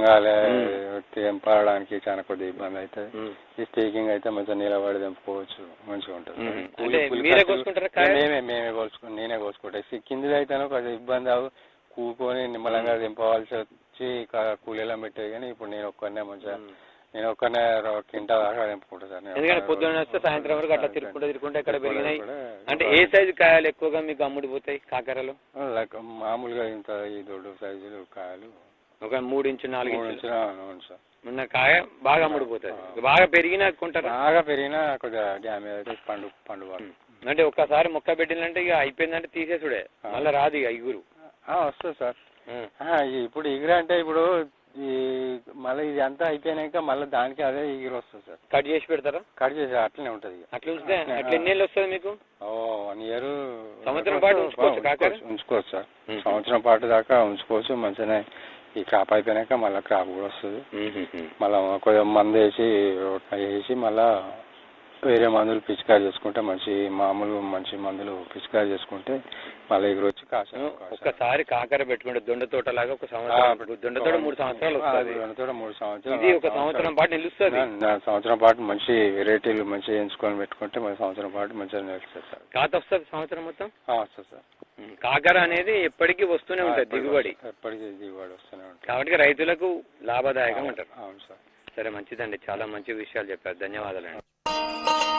కాలే మ్మ్. తెంపడానికి చాలా కొద్దిగా ఇబ్బంది అవుతుంది ఉమ్. ఈ స్టేకింగ్ అయితే మంచిగా నిలబడి తెంపుకోవచ్చు మంచిగా ఉంటుంది మ్మ్. కూలి- అంటే కూలి మీరే ఖర్చులు- కోసుకుంటారా కాయ? మేమే మేమే కోసుకుంటాం నేనే కోసుకుంటా సి- కిందిది అయితేనే కొద్దిగా ఇబ్బంది అవు కూకొని నిమ్మలంగా తెంపవలసి వచ్చి కా- కూలీలో పెట్టేది కానీ ఇప్పుడు నేను ఒక్కనే మంచిగా ఉమ్. నేను ఒక్కనే కింట దాకా తెంపుకుంటా సార్ నేను ఎందుకంటే ఒక్కనే పొద్దున్న వస్తే రోజు- సాయంత్రం వరకు అట్లా తిరుక్కుంటూ తిరుక్కుంటూ ఎక్కడ తిరుక్కుంటూ పెరిగినాయి తిరుక్కుంటూ అంటే ఏ సైజు కాయలు ఎక్కువగా మీకు అమ్ముడిపోతాయి కాకరలు లైక్ మామూలుగా ఇంత ఈ దొడ్డు సైజులు కాయలు ఒక మూడు ఇంచు నాలుగు మూడు ఇంచులు నుంచి ఆ, అవును సార్ ఉన్న కాయ బాగా అమ్ముడిపోతుంది బాగా పెరిగినా కొంటారా బాగా పెరిగినా కొద్దిగా డ్యామేజ్ అయితే పండు పండు వాళ్ళు అంటే ఒక్కసారి మొక్క పెట్టిందంటే ఇక అయిపోయిందంటే తీసేసుడే మళ్ళీ రాదు ఇక ఇగురు వస్తుంది సార్ ఆ, ఈ- ఇప్పుడు ఎగిరి అంటే ఇప్పుడు ఈ మళ్ళీ ఇది అంతా అయిపోయినాక మళ్ళీ దానికి అదే ఎగిరి వస్తుంది సార్ కట్ చేసి పెడతారా కట్ చేసి అట్లనే ఉంటుంది ఇక అట్లా ఉంచితే అట్లా ఎన్ని నెలలు వస్తుంది మీకు ఓ వన్ ఇయర్ సంవత్సరం పాటు ఉంచుకోవచ్చు కాకర? ఉంచుకోవచ్చు సార్ మ్మ్. సంవత్సరం పాటు దాకా ఉంచుకోవచ్చు మంచిగానే ఈ క్రాప్ అయిపోయినాక మళ్ళీ క్రాప్ కూడా వస్తుంది మళ్ళీ కొద్దిగా మందు వేసి వేసి మళ్ళా వేరే మందులు పిచికారి చేసుకుంటే మంచి మామూలు మంచి మందులు పిచికారి చేసుకుంటే మళ్ళీ ఎగురు వచ్చి కాస ఒక్కసారి కాకర పెట్టుకుంటే దొండ తోట లాగా ఒక సంవత్సరం దొండ తోట మూడు సంవత్సరాలు వస్తుంది మూడు సంవత్సరాలు ఇది ఒక సంవత్సరం పాటు నిలుస్తుంది నా- నా సంవత్సరం పాటు మంచి వెరైటీలు మంచిగా ఎంచుకొని పెట్టుకుంటే మన సంవత్సరం పాటు మంచిగా నిలుస్తుంది సార్ కాత వస్తుంది సంవత్సరం మొత్తం ఆ, వస్తుంది సార్ ఉమ్, కాకర అనేది ఎప్పటికీ వస్తూనే ఉంటుంది దిగుబడి ఎప్పటికీ దిగుబడి వస్తూనే ఉంటుంది కాబట్టి రైతులకు లాభదాయకంగా ఉంటారు అవును సార్ సరే మంచిదండి చాలా మంచి విషయాలు చెప్పారు ధన్యవాదాలండి